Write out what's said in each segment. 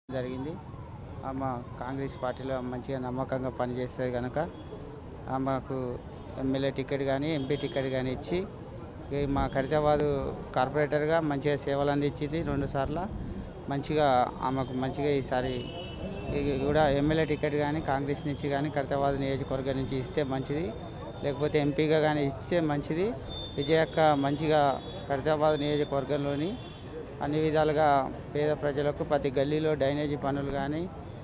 జరిగింది ఆమె కాంగ్రెస్ పార్టీలో మంచిగా నమ్మకంగా పనిచేస్తుంది కనుక ఆమెకు ఎమ్మెల్యే టికెట్ కానీ ఎంపీ టికెట్ కానీ ఇచ్చి ఈ మా ఖరీదాబాద్ కార్పొరేటర్గా మంచిగా సేవలు అందించింది రెండు సార్లు మంచిగా ఆమెకు మంచిగా ఈసారి ఈ- కూడా ఎమ్మెల్యే టికెట్ కానీ కాంగ్రెస్ నుంచి కానీ ఖరీదాబాద్ నియోజకవర్గం నుంచి ఇస్తే మంచిది లేకపోతే ఎంపీగా కానీ ఇస్తే మంచిది విజయక్క మంచిగా ఖరీదాబాద్ నియోజకవర్గంలోని అన్ని విధాలుగా పేద ప్రజలకు ప్రతి గల్లీలో డ్రైనేజీ పనులు కానీ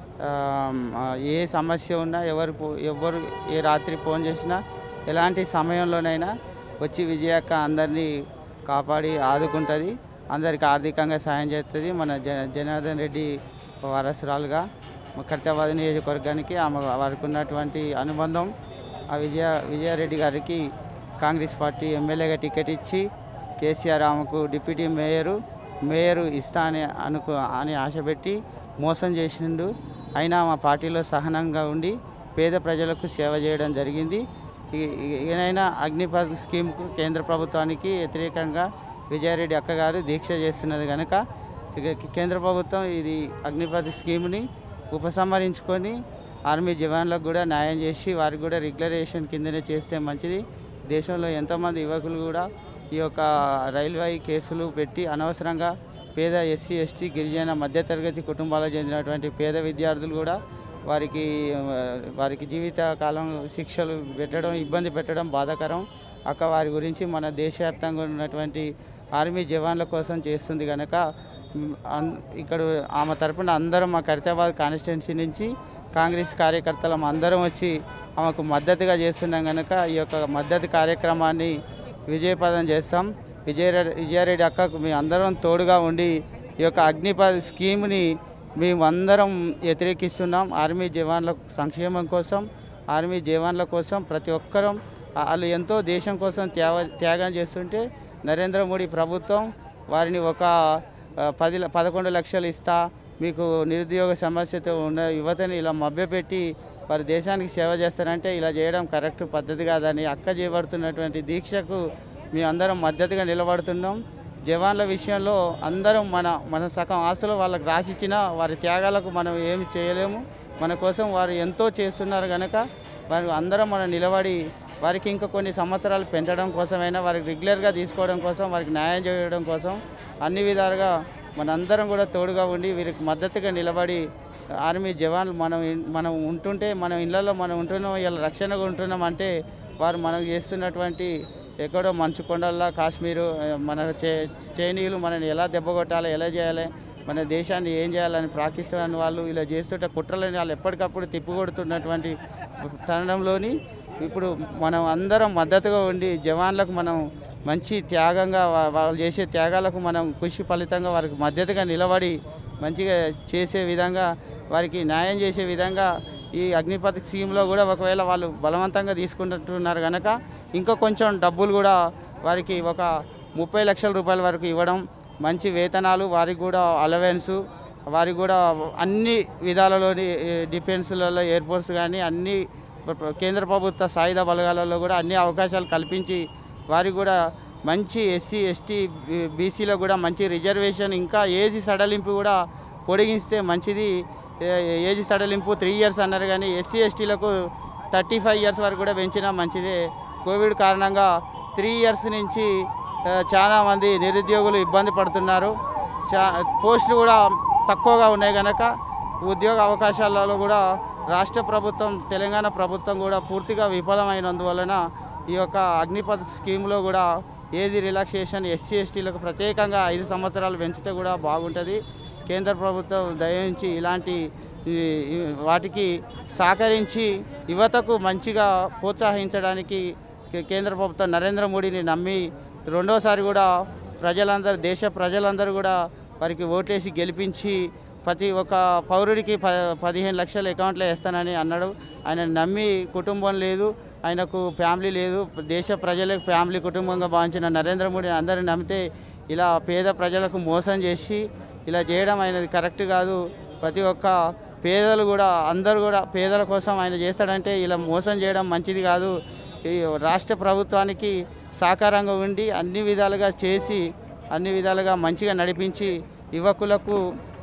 ఏ సమస్య ఉన్నా ఎవరు పో- ఎవరు ఏ రాత్రి ఫోన్ చేసినా ఎలాంటి సమయంలోనైనా వచ్చి విజయక్క అందరినీ కాపాడి ఆదుకుంటుంది అందరికి ఆర్థికంగా సాయం చేస్తుంది మన జ జనార్దన్ రెడ్డి వారసురాలుగా మా కర్తాబాద్ నియోజకవర్గానికి ఆమె వారికి ఉన్నటువంటి అనుబంధం ఆ విజయ విజయారెడ్డి గారికి కాంగ్రెస్ పార్టీ ఎమ్మెల్యేగా టికెట్ ఇచ్చి కేసీఆర్ ఆమెకు డిప్యూటీ మేయరు మేయరు ఇస్తా అని అనుకు అని ఆశపెట్టి మోసం చేసిండు అయినా మా పార్టీలో సహనంగా ఉండి పేద ప్రజలకు సేవ చేయడం జరిగింది ఈ- ఈ- ఈయనైనా అగ్నిపథ్ స్కీమ్కు కేంద్ర ప్రభుత్వానికి వ్యతిరేకంగా విజయారెడ్డి అక్కగారు దీక్ష చేస్తున్నది కనుక ఇక కేంద్ర ప్రభుత్వం ఇది అగ్నిపథ్ స్కీమ్ని ఉపసంహరించుకొని ఆర్మీ జవాన్లకు కూడా న్యాయం చేసి వారికి కూడా రెగ్యులరేషన్ కిందనే చేస్తే మంచిది దేశంలో ఎంతోమంది యువకులు కూడా ఈ యొక్క రైల్వే కేసులు పెట్టి అనవసరంగా పేద ఎస్సీ ఎస్టీ గిరిజన మధ్యతరగతి కుటుంబాలకు చెందినటువంటి పేద విద్యార్థులు కూడా వారికి ఆ, వారికి జీవిత కాలం శిక్షలు పెట్టడం ఇబ్బంది పెట్టడం బాధాకరం అక్క వారి గురించి మన దేశవ్యాప్తంగా ఉన్నటువంటి ఆర్మీ జవాన్ల కోసం చేస్తుంది కనుక మ్, అన్- ఇక్కడ ఆమె తరపున అందరం మా ఖరీదాబాద్ కాన్స్టిట్యున్సీ నుంచి కాంగ్రెస్ కార్యకర్తలం అందరం వచ్చి ఆమెకు మద్దతుగా చేస్తున్నాం కనుక ఈ యొక్క మద్దతు కార్యక్రమాన్ని విజయపదం చేస్తాం విజయ విజయారెడ్డి అక్కకు మీ అందరం తోడుగా ఉండి ఈ యొక్క అగ్నిపథ్ స్కీమ్ని మేమందరం వ్యతిరేకిస్తున్నాం ఆర్మీ జవాన్ల సంక్షేమం కోసం ఆర్మీ జవాన్ల కోసం ప్రతి ఒక్కరం వాళ్ళు ఎంతో దేశం కోసం త్యాగ త్యాగం చేస్తుంటే నరేంద్ర మోడీ ప్రభుత్వం వారిని ఒక ఆ, పది ల- పదకొండు లక్షలు ఇస్తా మీకు నిరుద్యోగ సమస్యతో ఉన్న యువతని ఇలా మభ్యపెట్టి వారి దేశానికి సేవ చేస్తారంటే ఇలా చేయడం కరెక్ట్ పద్ధతి కాదని అక్క చేపడుతున్నటువంటి దీక్షకు మేము అందరం మద్దతుగా నిలబడుతున్నాం జవాన్ల విషయంలో అందరం మన మన సగం ఆస్తులు వాళ్ళకి రాసిచ్చిన వారి త్యాగాలకు మనం ఏమి చేయలేము మన కోసం వారు ఎంతో చేస్తున్నారు కనుక వారు అందరం మనం నిలబడి వారికి ఇంకా కొన్ని సంవత్సరాలు పెంచడం కోసమైనా వారికి రెగ్యులర్గా తీసుకోవడం కోసం వారికి న్యాయం చేయడం కోసం అన్ని విధాలుగా మనందరం కూడా తోడుగా ఉండి వీరికి మద్దతుగా నిలబడి ఆర్మీ జవాన్లు మనం ఇన్- మనం ఉంటుంటే మనం ఇళ్లలో మనం ఉంటున్నాం ఇలా రక్షణగా ఉంటున్నాం అంటే వారు మనకు చేస్తున్నటువంటి ఎక్కడో మంచు కొండల్లో కాశ్మీరు ఆ, మన చే చైనీయులు మనని ఎలా దెబ్బ కొట్టాలి ఎలా చేయాలి మన దేశాన్ని ఏం చేయాలని పాకిస్తాన్ వాళ్ళు ఇలా చేస్తుంటే కుట్రలని వాళ్ళు ఎప్పటికప్పుడు తిప్పికొడుతున్నటువంటి తరుణంలోని ఇప్పుడు మనం అందరం మద్దతుగా ఉండి జవాన్లకు మనం మంచి త్యాగంగా వా- వాళ్ళు చేసే త్యాగాలకు మనం కృషి ఫలితంగా వారికి మద్దతుగా నిలబడి మంచిగా చేసే విధంగా వారికి న్యాయం చేసే విధంగా ఈ అగ్నిపథ్ స్కీమ్లో కూడా ఒకవేళ వాళ్ళు బలవంతంగా తీసుకుంటున్నారు కనుక ఇంకా కొంచెం డబ్బులు కూడా వారికి ఒక ముప్పై లక్షల రూపాయల వరకు ఇవ్వడం మంచి వేతనాలు వారికి కూడా అలవెన్సు వారికి కూడా అన్ని విధాలలోని ఏ, డిఫెన్స్లలో ఎయిర్ ఫోర్స్ కానీ అన్ని ప్ర- ప్ర- కేంద్ర ప్రభుత్వ సాయుధ బలగాలలో కూడా అన్ని అవకాశాలు కల్పించి వారికి కూడా మంచి ఎస్సీ ఎస్టీ బీసీలో కూడా మంచి రిజర్వేషన్ ఇంకా ఏజ్ సడలింపు కూడా పొడిగిస్తే మంచిది ఏ- ఏజ్ సడలింపు త్రీ ఇయర్స్ అన్నారు కానీ ఎస్సీ ఎస్టీలకు థర్టీ ఫైవ్ ఇయర్స్ వరకు కూడా పెంచినా మంచిదే కోవిడ్ కారణంగా త్రీ ఇయర్స్ నుంచి ఆ, చాలా మంది నిరుద్యోగులు ఇబ్బంది పడుతున్నారు చా పోస్టులు కూడా తక్కువగా ఉన్నాయి కనుక ఉద్యోగ అవకాశాలలో కూడా రాష్ట్ర ప్రభుత్వం తెలంగాణ ప్రభుత్వం కూడా పూర్తిగా విఫలమైనందువలన ఈ యొక్క అగ్నిపథ్ స్కీమ్లో కూడా ఏది రిలాక్సేషన్ ఎస్సీ ఎస్టీలకు ప్రత్యేకంగా ఐదు సంవత్సరాలు పెంచితే కూడా బాగుంటుంది కేంద్ర ప్రభుత్వం దయించి ఇలాంటి ఈ- ఈ వాటికి సహకరించి యువతకు మంచిగా ప్రోత్సహించడానికి కే- కేంద్ర ప్రభుత్వం నరేంద్ర మోడీని నమ్మి రెండోసారి కూడా ప్రజలందరూ దేశ ప్రజలందరూ కూడా వారికి ఓటేసి గెలిపించి ప్రతి ఒక్క పౌరుడికి ప పదిహేను లక్షల అకౌంట్లో వేస్తానని అన్నాడు ఆయన నమ్మి కుటుంబం లేదు ఆయనకు ఫ్యామిలీ లేదు దేశ ప్రజలకు ఫ్యామిలీ కుటుంబంగా భావించిన నరేంద్ర మోడీ అందరిని నమ్మితే ఇలా పేద ప్రజలకు మోసం చేసి ఇలా చేయడం ఆయనది కరెక్ట్ కాదు ప్రతి ఒక్క పేదలు కూడా అందరూ కూడా పేదల కోసం ఆయన చేస్తాడంటే ఇలా మోసం చేయడం మంచిది కాదు ఈ రాష్ట్ర ప్రభుత్వానికి సహకారంగా ఉండి అన్ని విధాలుగా చేసి అన్ని విధాలుగా మంచిగా నడిపించి యువకులకు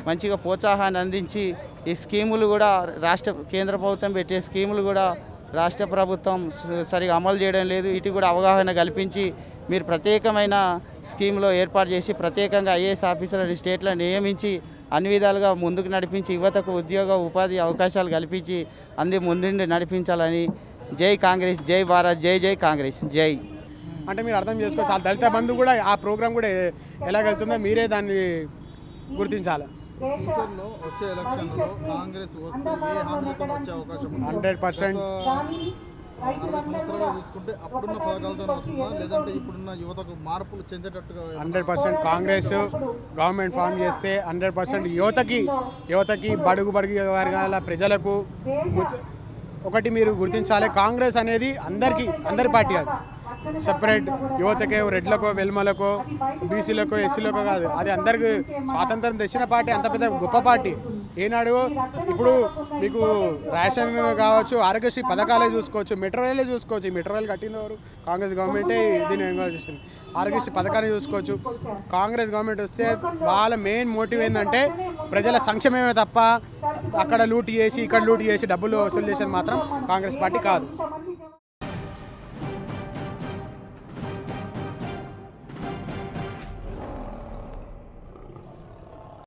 మంచిగా ప్రోత్సాహాన్ని అందించి ఈ స్కీములు కూడా రాష్ట్ర కేంద్ర ప్రభుత్వం పెట్టే స్కీములు కూడా రాష్ట్ర ప్రభుత్వం స- సరిగా అమలు చేయడం లేదు ఇటు కూడా అవగాహన కల్పించి మీరు ప్రత్యేకమైన స్కీమ్లో ఏర్పాటు చేసి ప్రత్యేకంగా ఐఏఎస్ ఆఫీసర్లు స్టేట్లో నియమించి అన్ని విధాలుగా ముందుకు నడిపించి యువతకు ఉద్యోగ ఉపాధి అవకాశాలు కల్పించి అంది ముందుండి నడిపించాలని జై కాంగ్రెస్ జై భారత్ జై జై కాంగ్రెస్ జై అంటే మీరు అర్థం చేసుకోవచ్చు ఆ దళిత బంధు కూడా ఆ ప్రోగ్రామ్ కూడా ఎలాగెళ్తుందో మీరే దాన్ని గుర్తించాలి ఫ్యూచర్లో వచ్చే ఎలక్షన్లో కాంగ్రెస్ వస్తే ఏ హామీలతో వచ్చే అవకాశం ఉంది? హండ్రెడ్ పర్సెంట్ ఒక అరవై సంవత్సరాలు తీసుకుంటే అప్పుడున్న పథకాలతో వస్తుందా లేదంటే ఇప్పుడున్న యువతకు మార్పులు చెందేటట్టుగా hundred percent Congress government form చేస్తే హండ్రెడ్ పర్సెంట్ యువతకి యువతకి బడుగు బడుగు వర్గాల ప్రజలకు ఉచ- ఒకటి మీరు గుర్తించాలి కాంగ్రెస్ అనేది అందరికీ అందరి పార్టీ అది సపరేట్ యువతకే రెడ్లకో వెల్మలకో బీసీలకో ఎస్సీలకో కాదు అది అందరికి స్వాతంత్రం తెచ్చిన పార్టీ అంత పెద్ద గొప్ప పార్టీ ఏనాడు ఇప్పుడు మీకు రేషన్ కావచ్చు ఆరోగ్యశ్రీ పథకాలే చూసుకోవచ్చు మెట్రో రైలే చూసుకోవచ్చు ఈ మెట్రో రైలు కట్టింది ఎవరు కాంగ్రెస్ గవర్నమెంటే దీన్ని ఎంకరేజ్ చేసింది ఆరోగ్యశ్రీ పథకాన్ని చూసుకోవచ్చు కాంగ్రెస్ గవర్నమెంట్ వస్తే వాళ్ళ మెయిన్ మోటివ్ ఏంటంటే ప్రజల సంక్షేమమే తప్ప అక్కడ లూట్ చేసి ఇక్కడ లూట్ చేసి డబ్బులు వసూలు చేసేది మాత్రం కాంగ్రెస్ పార్టీ కాదు